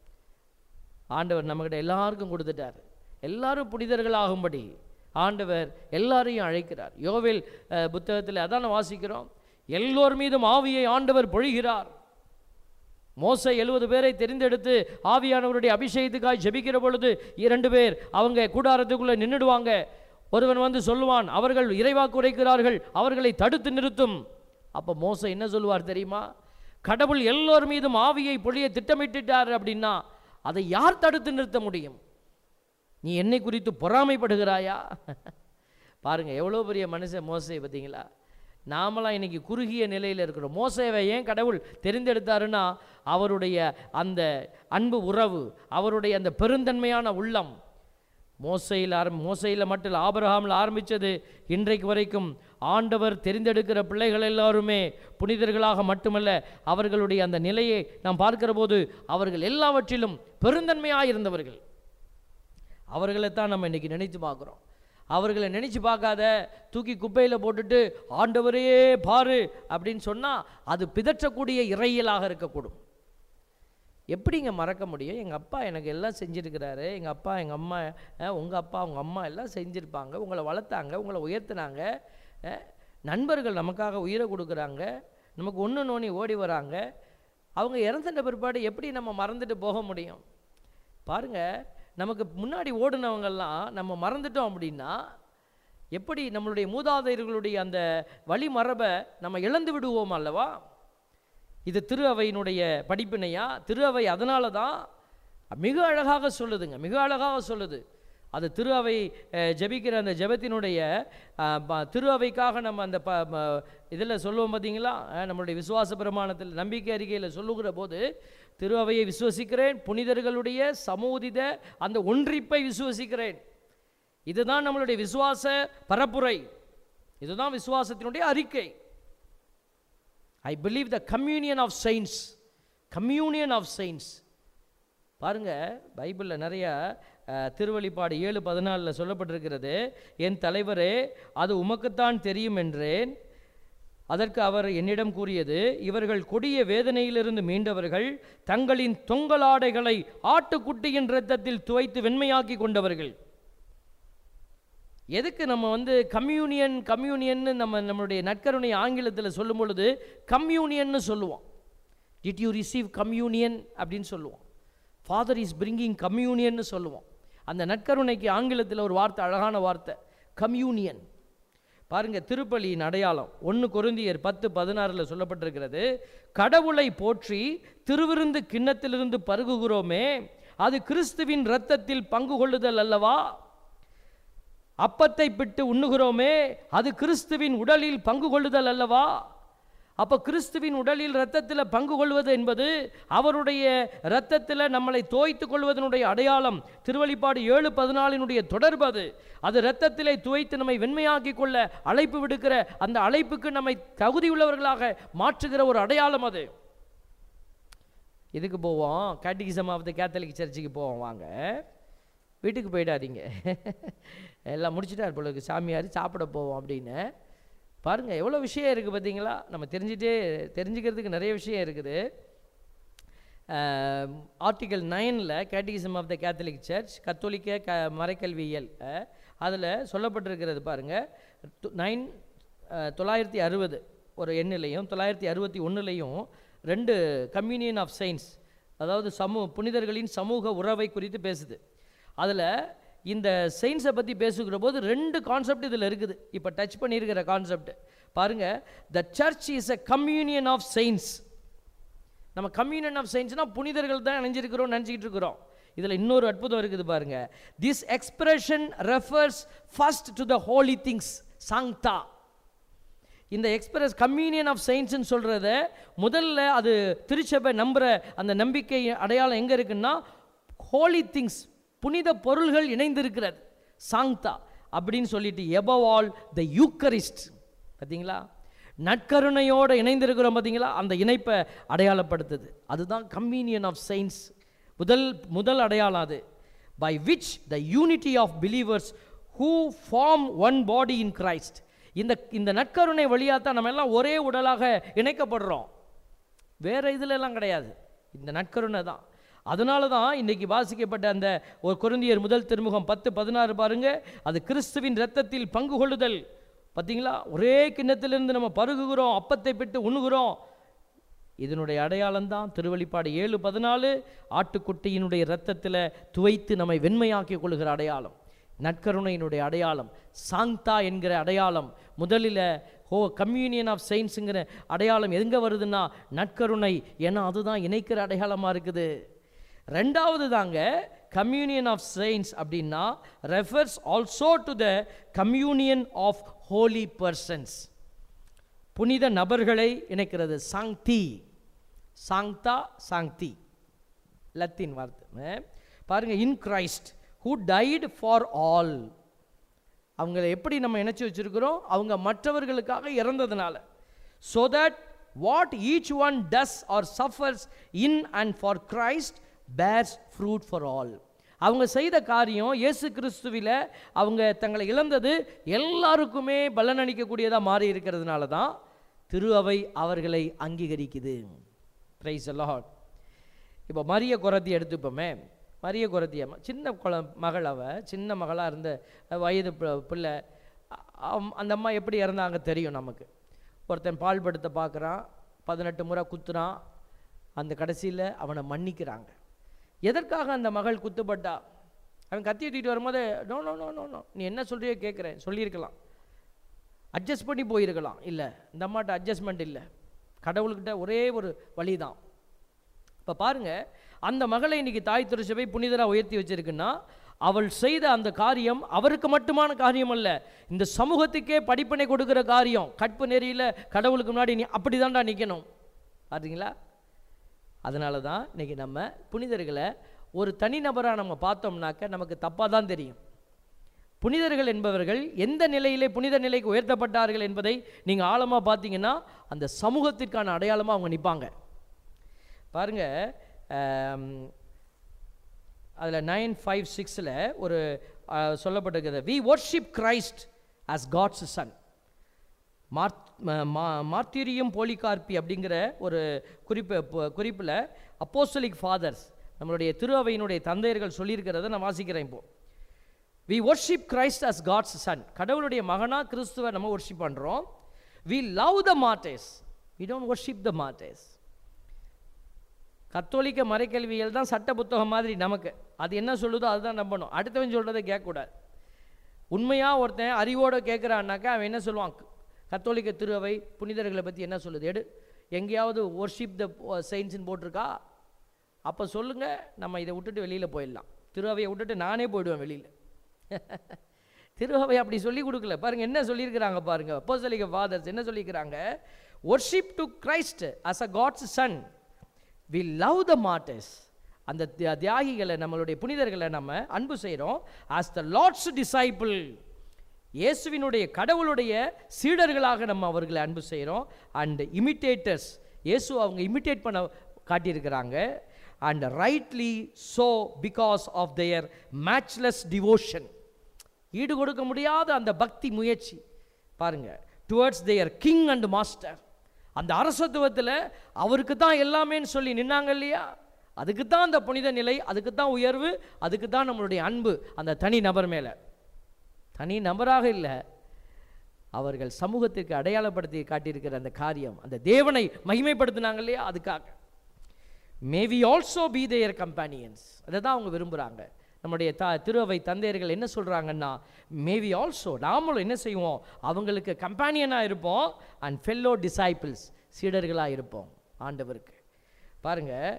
S3: ஆண்டவர் நம்மக்கிட்ட எல்லாருக்கும் கொடுத்துட்டார் எல்லாரும் புனிதர்களாகும்படி ஆண்டவர் எல்லாரையும் அழைக்கிறார் யோவேல் அஹ், புத்தகத்தில் அதான வாசிக்கிறோம் எல்லோர் மீதும் ஆவியை ஆண்டவர் பொழிகிறார் மோசை எழுபது பேரை தெரிந்தெடுத்து ஆவியானவருடைய அபிஷேகத்துக்காய் ஜெபிக்கிற பொழுது இரண்டு பேர் அவங்க கூடாரத்துக்குள்ளே நின்றுடுவாங்க ஒருவன் வந்து சொல்லுவான் அவர்கள் இறைவாக்கு உரைக்கிறார்கள் அவர்களை தடுத்து நிறுத்தும் அப்போ மோசை என்ன சொல்லுவார் தெரியுமா கடவுள் எல்லோர் மீதும் ஆவியை பொழிய திட்டமிட்டுட்டார் அப்படின்னா அதை யார் தடுத்து நிறுத்த முடியும் நீ என்னை குறித்து பொறாமைப்படுகிறாயா பாருங்க எவ்வளோ பெரிய மனுஷன் மோசை பார்த்தீங்களா நாமெல்லாம் இன்னைக்கு குறுகிய நிலையில் இருக்கிறோம் மோசேவை ஏன் கடவுள் தெரிந்தெடுத்தாருன்னா அவருடைய அந்த அன்பு உறவு அவருடைய அந்த பெருந்தன்மையான உள்ளம் மோசையில் ஆரம் மோசையில் மட்டும் இல்ல, ஆபிரகாமில் ஆரம்பித்தது இன்றைக்கு வரைக்கும் ஆண்டவர் தெரிந்தெடுக்கிற பிள்ளைகள் எல்லாருமே புனிதர்களாக மட்டுமல்ல அவர்களுடைய அந்த நிலையை நாம் பார்க்கிற போது அவர்கள் எல்லாவற்றிலும் பெருந்தன்மையாக இருந்தவர்கள் அவர்களைத்தான் நம்ம இன்னைக்கு நினைத்து பார்க்குறோம் அவர்களை நினைச்சு பார்க்காத தூக்கி குப்பையில் போட்டுட்டு ஆண்டவரே பாரு அப்படின்னு சொன்னால் அது பிதற்றக்கூடிய இறையலாக இருக்கக்கூடும் எப்படிங்க மறக்க முடியும் எங்கள் அப்பா எனக்கு எல்லாம் செஞ்சுருக்கிறாரு எங்கள் அப்பா எங்கள் அம்மா உங்கள் அப்பா உங்கள் அம்மா எல்லாம் செஞ்சுருப்பாங்க உங்களை வளர்த்தாங்க உங்களை உயர்த்தினாங்க அஹ், நண்பர்கள் நமக்காக உயிரை கொடுக்குறாங்க நமக்கு ஒன்று நோனி ஓடி வராங்க அவங்க இறந்துட்ட பிற்பாடு எப்படி நம்ம மறந்துட்டு போக முடியும் பாருங்க நமக்கு முன்னாடி ஓடுனவங்கெல்லாம் நம்ம மறந்துட்டோம் அப்படின்னா எப்படி நம்மளுடைய மூதாதையர்களுடைய அந்த வழிமரபை நம்ம இழந்து விடுவோம் அல்லவா இது திரு அவையினுடைய படிப்பினையா திரு அவை அதனால தான் மிக அழகாக சொல்லுதுங்க மிக அழகாக சொல்லுது அது திரு அவை அஹ், ஜெபிக்கிற அந்த ஜெபத்தினுடைய அஹ், ப- திரு அவைக்காக நம்ம அந்த ப இதில் சொல்லுவோம் பார்த்தீங்களா அஹ், நம்மளுடைய விசுவாச பிரமாணத்தில் நம்பிக்கை அறிக்கையில் சொல்லுகிற போது திரு அவையை விசுவசிக்கிறேன் புனிதர்களுடைய சமூதித அந்த ஒன்றிப்பை விசுவசிக்கிறேன் இதுதான் நம்மளுடைய விசுவாச பரப்புரை இதுதான் விசுவாசத்தினுடைய அறிக்கை I believe the communion of saints communion of saints பாருங்க பைபிளில் நிறைய அஹ், திருவழிப்பாடு ஏழு பதினாலில் சொல்லப்பட்டிருக்கிறது என் தலைவரே அது உமக்குத்தான் தெரியும் என்றேன் அதற்கு அவர் என்னிடம் கூறியது இவர்கள் கொடிய வேதனையிலிருந்து மீண்டவர்கள் தங்களின் தொங்கலாடைகளை ஆட்டுக்குட்டியின் இரத்தத்தில் துவைத்து வெண்மையாக்கி கொண்டவர்கள் எதுக்கு நம்ம வந்து கம்யூனியன் கம்யூனியன்னு நம்ம நம்மளுடைய நற்கருணை ஆங்கிலத்தில் சொல்லும் பொழுது கம்யூனியன்னு சொல்லுவோம் டிட் யூ ரிசீவ் கம்யூனியன் அப்படின்னு சொல்லுவோம் ஃபாதர் இஸ் பிரிங்கிங் கம்யூனியன்னு சொல்லுவோம் அந்த நற்கருணைக்கு ஆங்கிலத்தில் ஒரு வார்த்தை அழகான வார்த்தை கம்யூனியன் பாருங்க திருப்பலியின் அடையாளம் ஒன்று கொருந்தியர் பத்து பதினாறில் சொல்லப்பட்டிருக்கிறது கடவுளை போற்றி திருவிருந்து கிண்ணத்திலிருந்து பருகுகிறோமே அது கிறிஸ்துவின் இரத்தத்தில் பங்கு கொள்ளுதல் அல்லவா அப்பத்தை பிட்டு உண்ணுகிறோமே அது கிறிஸ்துவின் உடலில் பங்கு கொள்ளுதல் அல்லவா அப்போ கிறிஸ்துவின் உடலில் இரத்தத்தில் பங்கு கொள்வது என்பது அவருடைய இரத்தத்தில் நம்மளை தோய்த்து கொள்வதனுடைய அடையாளம் திருவழிப்பாடு ஏழு பதினாலினுடைய தொடர்பு அது அது இரத்தத்திலே துவைத்து நம்மை வெண்மையாக்கி கொள்ள அழைப்பு விடுக்கிற அந்த அழைப்புக்கு நம்மை தகுதியுள்ளவர்களாக மாற்றுகிற ஒரு அடையாளம் அது இதுக்கு போவோம் கேட்டிகிசம் ஆஃப் த கேத்தலிக் சர்ச்சுக்கு போவோம் வாங்க வீட்டுக்கு போயிடாதீங்க எல்லாம் முடிச்சுட்டார் போல இருக்கு சாமியார் சாப்பிட போவோம் அப்படின்னு பாருங்கள் எவ்வளோ விஷயம் இருக்குது பார்த்தீங்களா நம்ம தெரிஞ்சுட்டே தெரிஞ்சுக்கிறதுக்கு நிறைய விஷயம் இருக்குது ஆர்டிகல் நைனில் catechism of the Catholic church கத்தோலிக்க க மறைக்கல்வியல் அதில் சொல்லப்பட்டிருக்கிறது பாருங்கள் நைன் தொள்ளாயிரத்தி அறுபது ஒரு எண்ணிலையும் தொள்ளாயிரத்தி அறுபத்தி ஒன்றுலையும் ரெண்டு கம்யூனியன் ஆஃப் சயின்ஸ் அதாவது சமூ புனிதர்களின் சமூக உறவை குறித்து பேசுது அதில் இந்த சயின்ஸை பற்றி பேசுகிற போது ரெண்டு கான்செப்ட் இதில் இருக்குது இப்போ டச் பண்ணியிருக்கிற கான்செப்ட் பாருங்கள் the church is a communion of saints நம்ம கம்யூனியன் ஆஃப் சயின்ஸ்னால் புனிதர்கள் தான் நினைஞ்சிருக்கிறோம் நினச்சிக்கிட்டு இருக்கிறோம் இதில் இன்னொரு அற்புதம் இருக்குது பாருங்க this expression refers first to the holy things சாங்தா இந்த எக்ஸ்பிரஸ் கம்யூனியன் ஆஃப் சயின்ஸ்னு சொல்கிறத முதல்ல அது திருச்சபை நம்புகிற அந்த நம்பிக்கை அடையாளம் எங்கே இருக்குன்னா ஹோலி திங்ஸ் புனித பொருள்கள் இணைந்திருக்கிறது சாங்தா அப்படின்னு சொல்லிட்டு எபவ் ஆல் த யூக்கரிஸ்ட் பார்த்தீங்களா நற்கருணையோடு இணைந்திருக்கிறோம் பார்த்தீங்களா அந்த இணைப்பை அடையாளப்படுத்துது அதுதான் கம்யூனியன் ஆஃப் சயின்ஸ் முதல் முதல் அடையாளம் அது by which the unity of believers who form one body in Christ இந்த இந்த நற்கருணை வழியாக தான் நம்ம எல்லாம் ஒரே உடலாக இணைக்கப்படுறோம் வேறு இதுல எல்லாம் கிடையாது இந்த நற்கருணை தான் அதனால தான் இன்றைக்கி வாசிக்கப்பட்ட அந்த ஒரு குருந்தியர் முதல் திருமுகம் பத்து பதினாறு பாருங்க அது கிறிஸ்துவின் இரத்தத்தில் பங்கு கொள்ளுதல் பார்த்தீங்களா ஒரே கிண்ணத்திலிருந்து நம்ம பருகுகிறோம் அப்பத்தை பெற்று உண்ணுகிறோம் இதனுடைய அடையாளம் தான் திருவழிப்பாடு ஏழு பதினாலு ஆட்டுக்குட்டியினுடைய இரத்தத்தில் துவைத்து நம்மை வெண்மையாக்கி கொள்கிற அடையாளம் நற்கருணையினுடைய அடையாளம் சாந்தா என்கிற அடையாளம் முதலில் ஹோ கம்யூனியன் ஆஃப் சயின்ஸுங்கிற அடையாளம் எங்கே வருதுன்னா நற்கருணை ஏன்னா அதுதான் இணைக்கிற அடையாளமாக இருக்குது ரெண்டாவது தாங்க கம்யூனியன் ஆஃப் சயின்ஸ் அப்படின்னா refers also to the communion of holy persons புனித நபர்களை இணைக்கிறது சாங்தி சாங்தா சாங்தி லத்தீன் வார்த்தை பாருங்க in Christ who died for all அவங்கள எப்படி நம்ம இணைச்சி வச்சிருக்கிறோம் அவங்க மற்றவர்களுக்காக இறந்ததுனால so that what each one does or suffers in and for Christ bears fruit for all அவங்க செய்த காரியம் இயேசு கிறிஸ்துவில அவங்க தங்களை இழந்தது எல்லாருக்குமே பலனளிக்கக்கூடியதாக மாறி இருக்கிறதுனால தான் திரு அவை அவர்களை அங்கீகரிக்குது பிரைஸ் லார்ட் இப்போ மரிய குரத்தி எடுத்துப்போமே மரிய குரத்தி அம்மா சின்ன குழ மகள் அவ சின்ன மகளாக இருந்த வயது பி- பிள்ளை அ- அந்த அம்மா எப்படி இறந்தாங்க தெரியும் நமக்கு ஒருத்தன் பால் படுத்த பார்க்குறான் பதினெட்டு முறை குத்துறான் அந்த கடைசியில் அவனை மன்னிக்கிறாங்க எதற்காக அந்த மகள் குத்துப்பட்டா அவன் கத்தி தூக்கிட்டு வரும்போது no no no no no நீ என்ன சொல்றியோ கேட்குறேன் சொல்லியிருக்கலாம் அட்ஜஸ்ட் பண்ணி போயிருக்கலாம் இல்லை இந்த அம்மாட்ட அட்ஜஸ்ட்மெண்ட் இல்லை கடவுள்கிட்ட ஒரே ஒரு வழி தான் இப்போ பாருங்க அந்த மகளை இன்னைக்கு தாய் திருச்சபை புனிதராக உயர்த்தி வச்சிருக்குன்னா அவள் செய்த அந்த காரியம் அவருக்கு மட்டுமான காரியம் அல்ல இந்த சமூகத்துக்கே படிப்பினை கொடுக்கிற காரியம் கற்பு நெறியில் கடவுளுக்கு முன்னாடி நீ அப்படி தான்டா நிற்கணும் பார்த்தீங்களா அதனால தான் இன்னைக்கு நம்ம புனிதர்களை ஒரு தனிநபராக நம்ம பார்த்தோம்னாக்க நமக்கு தப்பாக தான் தெரியும் புனிதர்கள் என்பவர்கள் எந்த நிலையிலே புனித நிலைக்கு உயர்த்தப்பட்டார்கள் என்பதை நீங்கள் ஆழமாக பார்த்தீங்கன்னா அந்த சமூகத்திற்கான அடையாளமாக அவங்க நிற்பாங்க பாருங்க அதில் நைன் ஃபைவ் சிக்ஸில் ஒரு அஹ், சொல்லப்பட்டிருக்கிறது we worship Christ as God's son மார்த் ம- மா- மார்த்தீரியம் போலிகார்பி அப்படிங்கிற ஒரு குறிப்பு பு- குறிப்பில் அப்போஸ்தலிக் ஃபாதர்ஸ் நம்மளுடைய திரு அவையினுடைய தந்தையர்கள் சொல்லியிருக்கிறத நான் வாசிக்கிறேன் இப்போ we worship Christ as God's son கடவுளுடைய மகனா கிறிஸ்துவை நம்ம worship பண்ணுறோம் we love the martyrs we don't worship the martyrs கத்தோலிக்க மறைக்கல்வியல் தான் சட்ட புத்தகம் மாதிரி நமக்கு அது என்ன சொல்லுதோ அதுதான் நம்பணும் அடுத்தவன் சொல்கிறத கேட்கக்கூடாது உண்மையாக ஒருத்தன் அறிவோடு கேட்குறான்னாக்கா அவன் என்ன சொல்லுவான் கத்தோலிக்க திருவை புனிதர்களை பற்றி என்ன சொல்லுது எடு எங்கேயாவது ஒர்ஷிப் த சயின்ஸ்னு போட்டிருக்கா அப்போ சொல்லுங்கள் நம்ம இதை விட்டுட்டு வெளியில் போயிடலாம் திருவையை விட்டுட்டு நானே போயிடுவேன் வெளியில் திருவை அப்படி சொல்லி கொடுக்கல பாருங்க என்ன சொல்லியிருக்கிறாங்க பாருங்க அப்போஸ்தலிக ஃபாதர்ஸ் என்ன சொல்லியிருக்கிறாங்க worship to Christ as a God's son. We love the martyrs. அந்த தியா- தியாகிகளை நம்மளுடைய புனிதர்களை நம்ம அன்பு செய்கிறோம் as the Lord's disciple இயேசுவினுடைய கடவுளுடைய சீடர்களாக நம்ம அவர்களை அன்பு செய்கிறோம் அண்ட் இமிட்டேட்டர்ஸ் இயேசு அவங்க இமிட்டேட் பண்ண காட்டியிருக்கிறாங்க and rightly so because of their matchless devotion ஈடு கொடுக்க முடியாத அந்த பக்தி முயற்சி பாருங்க towards their king and master அந்த அரசத்துவத்தில் அவருக்கு தான் எல்லாமேன்னு சொல்லி நின்னாங்க இல்லையா அதுக்கு தான் அந்த புனித நிலை அதுக்கு தான் உயர்வு அதுக்கு தான் நம்மளுடைய அன்பு அந்த தனி நபர் மேலே தனி நபராக இல்லை அவர்கள் சமூகத்திற்கு அடையாளப்படுத்தி காட்டியிருக்கிற அந்த காரியம் அந்த தேவனை மகிமைப்படுத்தினாங்க இல்லையா அதுக்காக may we also be their companions அதை தான் அவங்க விரும்புகிறாங்க நம்முடைய த திருவை தந்தையர்கள் என்ன சொல்கிறாங்கன்னா மே வி ஆல்சோ நாமளும் என்ன செய்வோம் அவங்களுக்கு கம்பேனியனாக இருப்போம் அண்ட் ஃபெல்லோ டிசைபிள்ஸ் சீடர்களாக இருப்போம் ஆண்டவருக்கு பாருங்கள்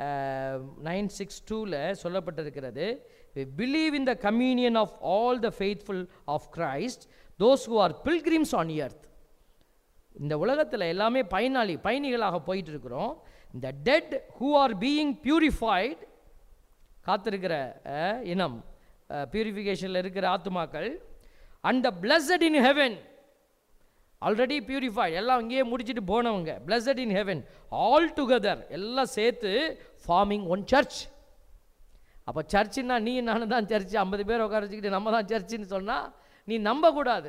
S3: நைன் சிக்ஸ் டூவில் சொல்லப்பட்டிருக்கிறது believe in the communion of all the faithful of Christ those who are pilgrims on earth இந்த உலகத்தில் எல்லாமே பயனாளி பயணிகளாக போயிட்டு இருக்கிறோம் இந்த dead who are being purified காத்திருக்கிற அஹ், இனம் பியூரிஃபிகேஷனில் இருக்கிற ஆத்துமாக்கள் and blessed in heaven already purified எல்லாம் இங்கேயே முடிச்சிட்டு போனவங்க blessed in heaven all together எல்லாம் சேர்த்து ஃபார்மிங் ஒன் சர்ச் அப்போ சர்ச்சுன்னா நீ நானும் தான் சர்ச்சு ஐம்பது பேர் உட்கார வச்சுக்கிட்டு நம்ம தான் சர்ச்சுன்னு சொன்னால் நீ நம்பக்கூடாது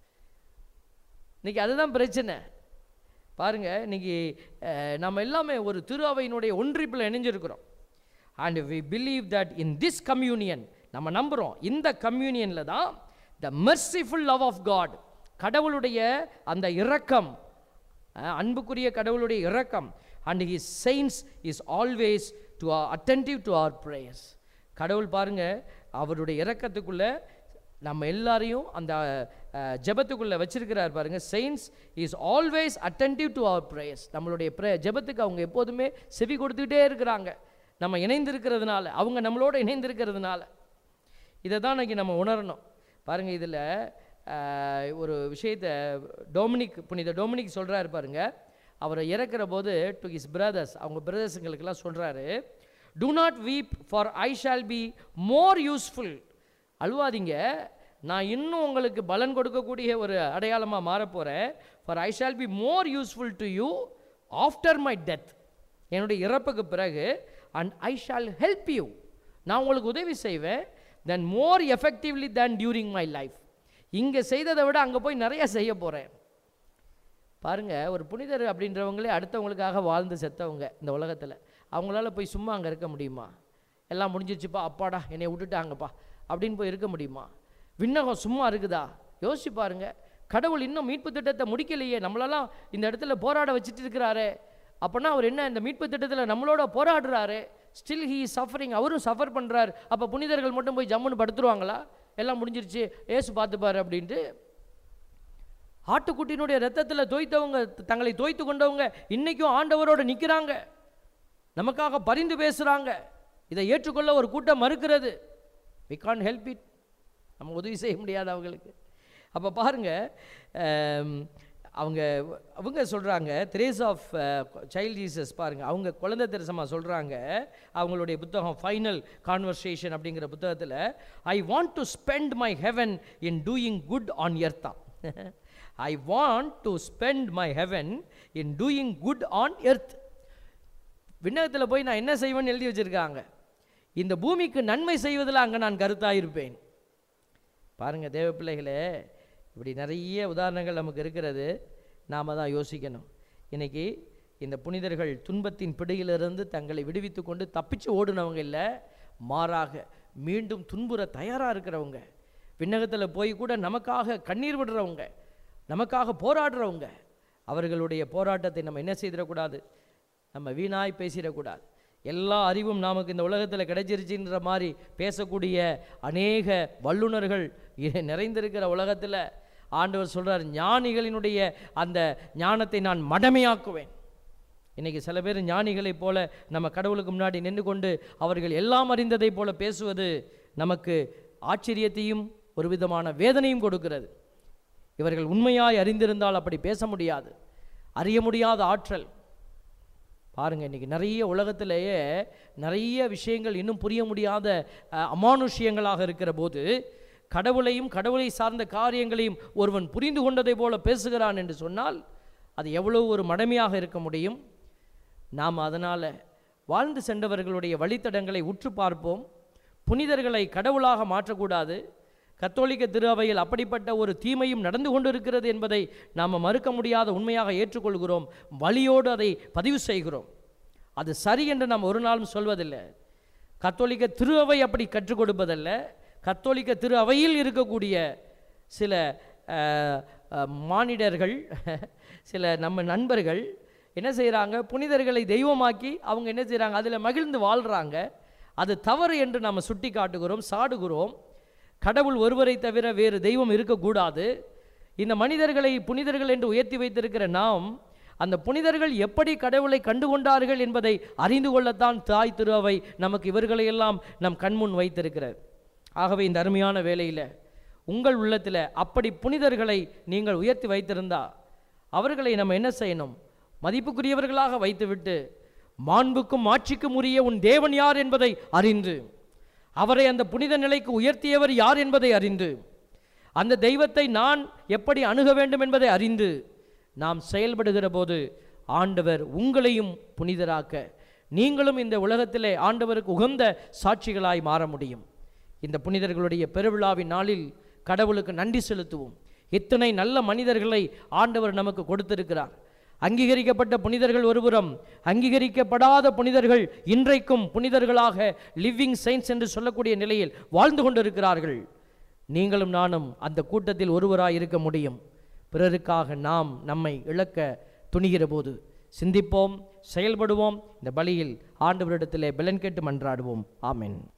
S3: இன்னைக்கு அதுதான் பிரச்சனை பாருங்க இன்னைக்கு அஹ், நம்ம எல்லாமே ஒரு திரு அவையினுடைய ஒன்றிப்பில் இணைஞ்சிருக்கிறோம் and we believe that in this communion நம்ம நம்புகிறோம் இந்த கம்யூனியனில் தான் the merciful love of God கடவுளுடைய அந்த இரக்கம் அஹ், அன்புக்குரிய கடவுளுடைய இரக்கம் and his saints is always to attentive to our prayers கடவுள் பாருங்க அவருடைய இரக்கத்துக்குள்ள நம்ம எல்லாரையும் அந்த அஹ், ஜெபத்துக்குள்ள வச்சிருக்கிறார் பாருங்க saints is always attentive to our prayers நம்மளுடைய ப்ரே ஜெபத்துக்கு அவங்க எப்போதுமே செவி கொடுத்துக்கிட்டே இருக்கிறாங்க நம்ம இணைந்திருக்கிறதுனால அவங்க நம்மளோட இணைந்திருக்கிறதுனால இதை தான் இன்னைக்கு நம்ம உணரணும் பாருங்க இதில் ஒரு விஷயத்தை டொமினிக் புனித டொமினிக் சொல்கிறாரு பாருங்க அவரை இறக்குற போது டு his பிரதர்ஸ் அவங்க பிரதர்ஸுங்களுக்கெல்லாம் சொல்கிறாரு do not weep for I shall be more useful அழுவாதீங்க நான் இன்னும் உங்களுக்கு பலன் கொடுக்கக்கூடிய ஒரு அடையாளமாக மாறப்போகிறேன் for I shall be more useful to you after my death என்னுடைய இறப்புக்கு பிறகு and I shall help you நான் உங்களுக்கு உதவி செய்வேன் then more effectively than during my life இங்கே செய்ததை விட அங்கே போய் நிறைய செய்ய போகிறேன் பாருங்க ஒரு புனிதர் அப்படின்றவங்களே அடுத்தவங்களுக்காக வாழ்ந்து செத்தவங்க இந்த உலகத்தில் அவங்களால போய் சும்மா அங்கே இருக்க முடியுமா எல்லாம் முடிஞ்சிருச்சுப்பா அப்பாடா என்னை விட்டுட்டாங்கப்பா அப்படின்னு போய் இருக்க முடியுமா விண்ணகம் சும்மா இருக்குதா யோசிச்சு பாருங்க கடவுள் இன்னும் மீட்பு திட்டத்தை முடிக்கலையே நம்மளெல்லாம் இந்த இடத்துல போராட வச்சுட்டு இருக்கிறாரே அப்போனா அவர் என்ன இந்த மீட்பு திட்டத்தில் நம்மளோட போராடுறாரு ஸ்டில் ஹீ சஃபரிங் அவரும் சஃபர் பண்ணுறாரு அப்போ புனிதர்கள் மட்டும் போய் ஜம்முன்னு படுத்துருவாங்களா எல்லாம் முடிஞ்சிருச்சு ஏசு பார்த்துப்பாரு அப்படின்ட்டு ஆட்டுக்குட்டியினுடைய ரத்தத்தில் தோய்த்தவங்க தங்களை தோய்த்து கொண்டவங்க இன்னைக்கும் ஆண்டவரோட நிற்கிறாங்க நமக்காக பரிந்து பேசுகிறாங்க இதை ஏற்றுக்கொள்ள ஒரு கூட்டம் மறுக்கிறது வி கான் ஹெல்ப் இட் நம்ம உதவி செய்ய முடியாது அவங்களுக்கு அப்போ பாருங்க ஆம், அவங்க அவங்க சொல்கிறாங்க திரேஸ் ஆஃப் சைல்ட் ஜீசஸ் பாருங்க அவங்க குழந்தை தெரசமா சொல்கிறாங்க அவங்களுடைய புத்தகம் ஃபைனல் கான்வர்சேஷன் அப்படிங்கிற புத்தகத்தில் I want to spend my heaven in doing good on எர்த்தா I want to spend my heaven in doing good on earth விண்ணகத்தில் போய் நான் என்ன செய்வேன்னு எழுதி வச்சிருக்காங்க இந்த பூமிக்கு நன்மை செய்வதில் அங்கே நான் கருத்தாக இருப்பேன் பாருங்க தேவ பிள்ளைகளே இப்படி நிறைய உதாரணங்கள் நமக்கு இருக்கிறது நாம் தான் யோசிக்கணும் இன்னைக்கு இந்த புனிதர்கள் துன்பத்தின் பிடியிலிருந்து தங்களை விடுவித்து கொண்டு தப்பிச்சு ஓடுனவங்க இல்லை மாறாக மீண்டும் துன்புற தயாராக இருக்கிறவங்க விண்ணகத்தில் போய் கூட நமக்காக கண்ணீர் விடுறவங்க நமக்காக போராடுறவங்க அவர்களுடைய போராட்டத்தை நம்ம என்ன செய்திடக்கூடாது நம்ம வீணாய் பேசிடக்கூடாது எல்லா அறிவும் நமக்கு இந்த உலகத்தில் கிடைச்சிருச்சுன்ற மாதிரி பேசக்கூடிய அநேக வல்லுனர்கள் இ- நிறைந்திருக்கிற உலகத்தில் ஆண்டவர் சொல்றார் ஞானிகளினுடைய அந்த ஞானத்தை நான் மடமையாக்குவேன் இன்னைக்கு சில பேர் ஞானிகளைப் போல நம்ம கடவுளுக்கு முன்னாடி நின்று கொண்டு அவர்கள் எல்லாம் அறிந்ததைப் போல பேசுவது நமக்கு ஆச்சரியத்தையும் ஒரு விதமான வேதனையும் கொடுக்கிறது இவர்கள் உண்மையாய் அறிந்திருந்தால் அப்படி பேச முடியாது அறிய முடியாத ஆற்றல் பாருங்க இன்னைக்கு நிறைய உலகத்திலேயே நிறைய விஷயங்கள் இன்னும் புரிய முடியாத அஹ், அமானுஷ்யங்களாக இருக்கிற போது கடவுளையும் கடவுளை சார்ந்த காரியங்களையும் ஒருவன் புரிந்து கொண்டதை போல பேசுகிறான் என்று சொன்னால் அது எவ்வளவு ஒரு மடமையாக இருக்க முடியும் நாம் அதனால் வாழ்ந்து சென்றவர்களுடைய வழித்தடங்களை உற்று பார்ப்போம் புனிதர்களை கடவுளாக மாற்றக்கூடாது கத்தோலிக்க திரு அவையில் அப்படிப்பட்ட ஒரு தீமையும் நடந்து கொண்டிருக்கிறது என்பதை நாம் மறுக்க முடியாத உண்மையாக ஏற்றுக்கொள்கிறோம் வழியோடு அதை பதிவு செய்கிறோம் அது சரி என்று நாம் ஒரு நாளும் சொல்வதில்லை கத்தோலிக்க திரு அவை அப்படி கற்றுக் கொடுப்பதல்ல கத்தோலிக்க திரு அவையில் இருக்கக்கூடிய சில அஹ், அஹ், மானிடர்கள் சில நம்ம நண்பர்கள் என்ன செய்கிறாங்க புனிதர்களை தெய்வமாக்கி அவங்க என்ன செய்கிறாங்க அதில் மகிழ்ந்து வாழ்கிறாங்க அது தவறு என்று நாம் சுட்டி காட்டுகிறோம் சாடுகிறோம் கடவுள் ஒருவரை தவிர வேறு தெய்வம் இருக்கக்கூடாது இந்த மனிதர்களை புனிதர்கள் என்று உயர்த்தி வைத்திருக்கிற நாம் அந்த புனிதர்கள் எப்படி கடவுளை கண்டுகொண்டார்கள் என்பதை அறிந்து கொள்ளத்தான் தாய் திரு அவை நமக்கு இவர்களையெல்லாம் நம் கண்முன் வைத்திருக்கிறது ஆகவே இந்த அருமையான வேளையில் உங்கள் உள்ளத்தில் அப்படி புனிதர்களை நீங்கள் உயர்த்தி வைத்திருந்தா அவர்களை நம்ம என்ன செய்யணும் மதிப்புக்குரியவர்களாக வைத்துவிட்டு மாண்புக்கும் ஆட்சிக்கும் உரிய உன் தேவன் யார் என்பதை அறிந்து அவரை அந்த புனித நிலைக்கு உயர்த்தியவர் யார் என்பதை அறிந்து அந்த தெய்வத்தை நான் எப்படி அணுக வேண்டும் என்பதை அறிந்து நாம் செயல்படுகிற போது ஆண்டவர் உங்களையும் புனிதராக்க நீங்களும் இந்த உலகத்திலே ஆண்டவருக்கு உகந்த சாட்சிகளாய் மாற முடியும் இந்த புனிதர்களுடைய பெருவிழாவின் நாளில் கடவுளுக்கு நன்றி செலுத்துவோம் இத்தனை நல்ல மனிதர்களை ஆண்டவர் நமக்கு கொடுத்திருக்கிறார் அங்கீகரிக்கப்பட்ட புனிதர்கள் ஒருபுறம் அங்கீகரிக்கப்படாத புனிதர்கள் இன்றைக்கும் புனிதர்களாக லிவிங் சயின்ஸ் என்று சொல்லக்கூடிய நிலையில் வாழ்ந்து கொண்டிருக்கிறார்கள் நீங்களும் நானும் அந்த கூட்டத்தில் ஒருவராய் இருக்க முடியும் பிறருக்காக நாம் நம்மை இழக்க துணிகிற போது சிந்திப்போம் செயல்படுவோம் இந்த பலியில் ஆண்டவரிடத்திலே பலன் கேட்டு மன்றாடுவோம் ஆமென்